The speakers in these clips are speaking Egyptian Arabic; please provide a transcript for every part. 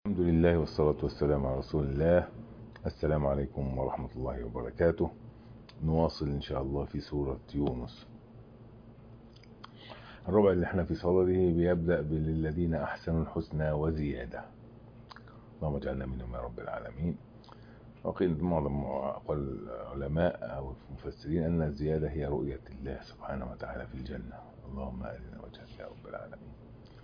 الحمد لله والصلاة والسلام على رسول الله السلام عليكم ورحمة الله وبركاته نواصل إن شاء الله في سورة يونس الربع اللي احنا في صدده بيبدأ بالذين أحسنوا الحسنى وزيادة اللهم اجعلنا منهم يا رب العالمين وقيل معظم أقوال العلماء أو المفسرين أن الزيادة هي رؤية الله سبحانه وتعالى في الجنة اللهم أرنا وجهك يا رب العالمين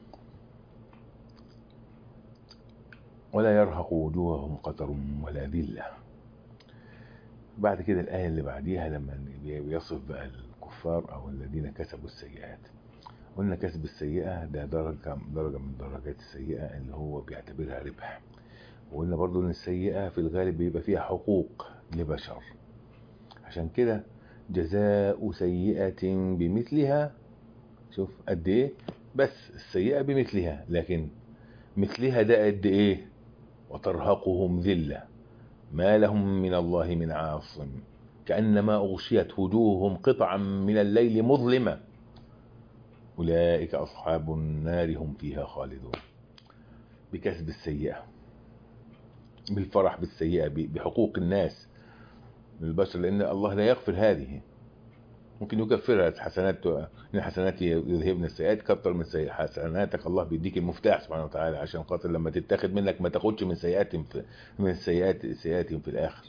ولا يرهق وجوههم قتر ولا ذلة بعد كده الآية اللي بعديها لما بيصف بقى الكفار أو الذين كسبوا السيئات قلنا كسب السيئة ده درجة درجة من درجات السيئة اللي هو بيعتبرها ربح وقلنا برضو ان السيئة في الغالب بيبقى فيها حقوق لبشر عشان كده جزاء سيئة بمثلها شوف قد ايه بس السيئة بمثلها لكن مثلها ده قد ايه وترهقهم ذلة ما لهم من الله من عاصم كأنما أغشيت وجوههم قطعا من الليل مظلمة أولئك أصحاب النار هم فيها خالدون بكسب السيئة بالفرح بالسيئة بحقوق الناس من البشر لأن الله لا يغفر هذه ممكن يكفرها حسنات ان حسنات يذهبن السيئات كتر من سيئات حسناتك الله بيديك المفتاح سبحانه وتعالى عشان خاطر لما تتاخد منك ما تاخدش من سيئات في من السيئات سيئات في الاخر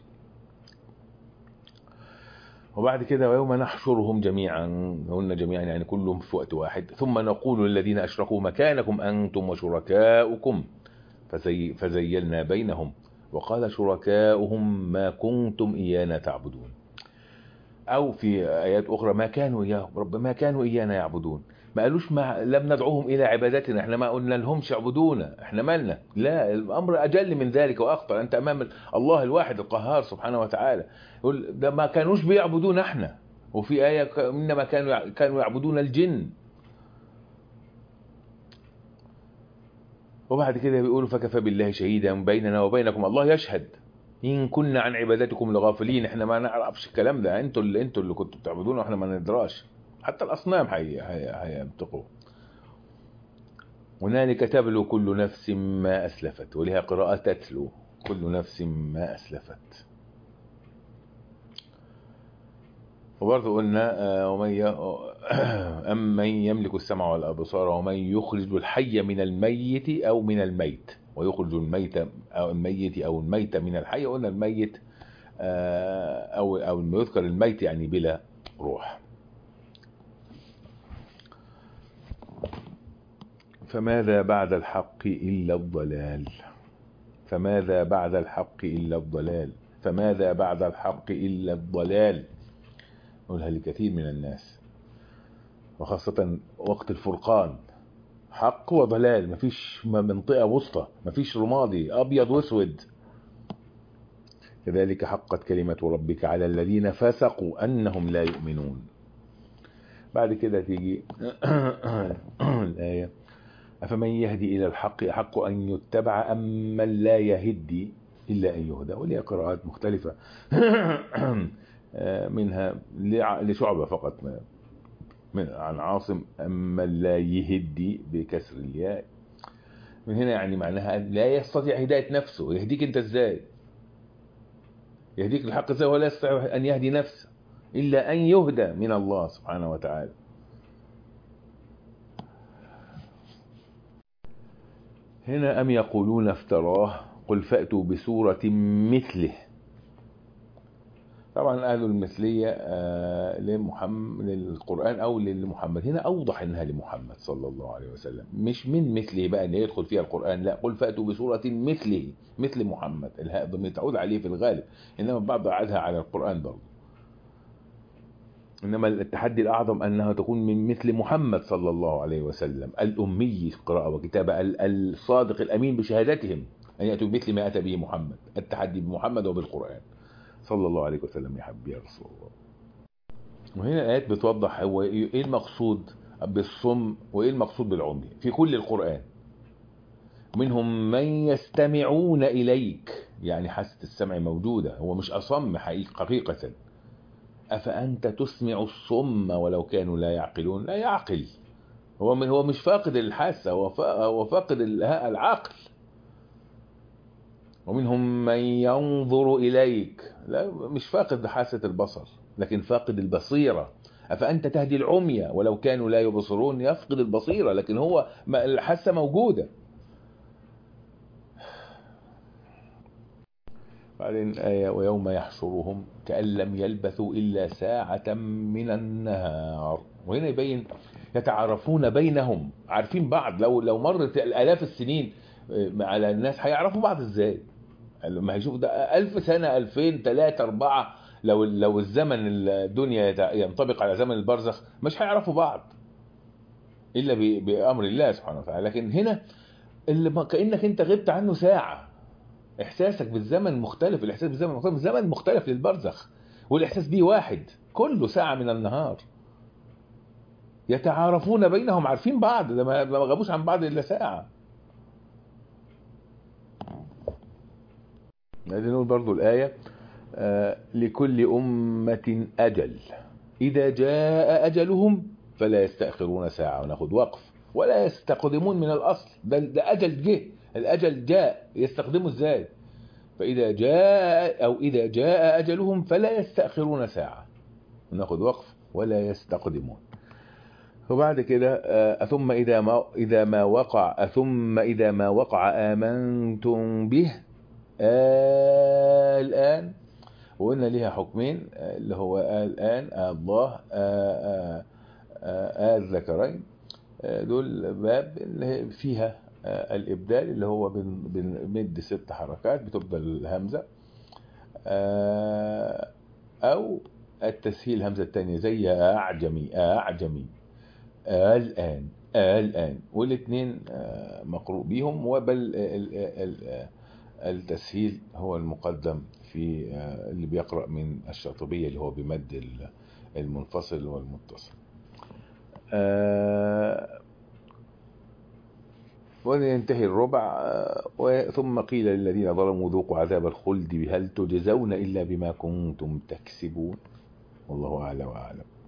وبعد كده ويوم نحشرهم جميعا قلنا جميعا يعني كلهم في وقت واحد ثم نقول للذين اشركوا مكانكم انتم وشركاؤكم فزي فزيلنا بينهم وقال شركاؤهم ما كنتم ايانا تعبدون او في ايات اخرى ما كانوا يا رب ما كانوا ايانا يعبدون ما قالوش ما لم ندعوهم الى عبادتنا احنا ما قلنا لهمش اعبدونا احنا مالنا لا الامر اجل من ذلك واخطر انت امام الله الواحد القهار سبحانه وتعالى يقول ده ما كانوش بيعبدونا احنا وفي ايه انما كانوا كانوا يعبدون الجن وبعد كده بيقولوا فكفى بالله شهيدا بيننا وبينكم الله يشهد إن كنا عن عبادتكم لغافلين احنا ما نعرفش الكلام ده انتوا اللي انتوا اللي كنتوا بتعبدونا واحنا ما ندراش حتى الاصنام هينطقوا هنالك تبلو كل نفس ما اسلفت ولها قراءة تتلو كل نفس ما اسلفت وبرضه قلنا ومن أمن يملك السمع والأبصار ومن يخرج الحي من الميت أو من الميت ويخرج الميت أو الميت أو الميت من الحي قلنا الميت أو أو يذكر الميت يعني بلا روح فماذا بعد الحق إلا الضلال فماذا بعد الحق إلا الضلال فماذا بعد الحق إلا الضلال نقولها لكثير من الناس وخاصة وقت الفرقان حق وضلال مفيش منطقة وسطى مفيش رمادي أبيض واسود كذلك حقت كلمة ربك على الذين فسقوا أنهم لا يؤمنون بعد كده تيجي الآية أفمن يهدي إلى الحق حق أن يتبع أم من لا يهدي إلا أن يهدى ولها قراءات مختلفة منها لشعبة فقط من عن عاصم أما لا يهدي بكسر الياء من هنا يعني معناها لا يستطيع هداية نفسه يهديك انت ازاي يهديك الحق ازاي ولا يستطيع ان يهدي نفسه الا ان يهدى من الله سبحانه وتعالى هنا ام يقولون افتراه قل فأتوا بسورة مثله طبعا قالوا المثلية آه لمحمد للقرآن أو لمحمد هنا أوضح إنها لمحمد صلى الله عليه وسلم مش من مثله بقى إن يدخل فيها القرآن لا قل فأتوا بسورة مثله مثل محمد الهاء ضمير تعود عليه في الغالب إنما بعض عادها على القرآن برضه إنما التحدي الأعظم أنها تكون من مثل محمد صلى الله عليه وسلم الأمي قراءة وكتابة الصادق الأمين بشهادتهم أن يأتوا بمثل ما أتى به محمد التحدي بمحمد وبالقرآن صلى الله عليه وسلم يا حبيبي يا رسول الله وهنا الآيات بتوضح هو إيه المقصود بالصم وإيه المقصود بالعمي في كل القرآن منهم من يستمعون إليك يعني حاسة السمع موجودة هو مش أصم حقيقة أفأنت تسمع الصم ولو كانوا لا يعقلون لا يعقل هو هو مش فاقد الحاسة هو هو فاقد العقل ومنهم من ينظر إليك لا مش فاقد حاسة البصر لكن فاقد البصيرة أفأنت تهدي العمي ولو كانوا لا يبصرون يفقد البصيرة لكن هو الحاسة موجودة بعدين آية ويوم يحشرهم كأن لم يلبثوا إلا ساعة من النهار وهنا يبين يتعارفون بينهم عارفين بعض لو لو مرت آلاف السنين على الناس هيعرفوا بعض ازاي لما هيشوف ده ألف سنة ألفين ثلاثة أربعة لو لو الزمن الدنيا ينطبق على زمن البرزخ مش هيعرفوا بعض إلا بأمر الله سبحانه وتعالى لكن هنا اللي كأنك أنت غبت عنه ساعة إحساسك بالزمن مختلف الإحساس بالزمن مختلف الزمن مختلف للبرزخ والإحساس بيه واحد كله ساعة من النهار يتعارفون بينهم عارفين بعض ده ما غابوش عن بعض إلا ساعة عايزين نقول برضو الآية آه لكل أمة أجل إذا جاء أجلهم فلا يستأخرون ساعة وناخد وقف ولا يستقدمون من الأصل ده, ده أجل جه الأجل جاء يستخدمه إزاي فإذا جاء أو إذا جاء أجلهم فلا يستأخرون ساعة وناخد وقف ولا يستقدمون وبعد كده أثم إذا ما إذا ما وقع أثم إذا ما وقع آمنتم به آه الآن وقلنا ليها حكمين اللي هو آه الآن آه الله آه آه الذكرين دول باب اللي فيها الإبدال اللي هو بنمد ست حركات بتبدل الهمزة أو التسهيل الهمزة الثانية زي أعجمي أعجمي الآن الآن والاثنين مقروء بيهم وبل التسهيل هو المقدم في اللي بيقرأ من الشاطبية اللي هو بمد المنفصل والمتصل وينتهي الربع ثم قيل للذين ظلموا ذوقوا عذاب الخلد هل تجزون إلا بما كنتم تكسبون والله أعلى وأعلم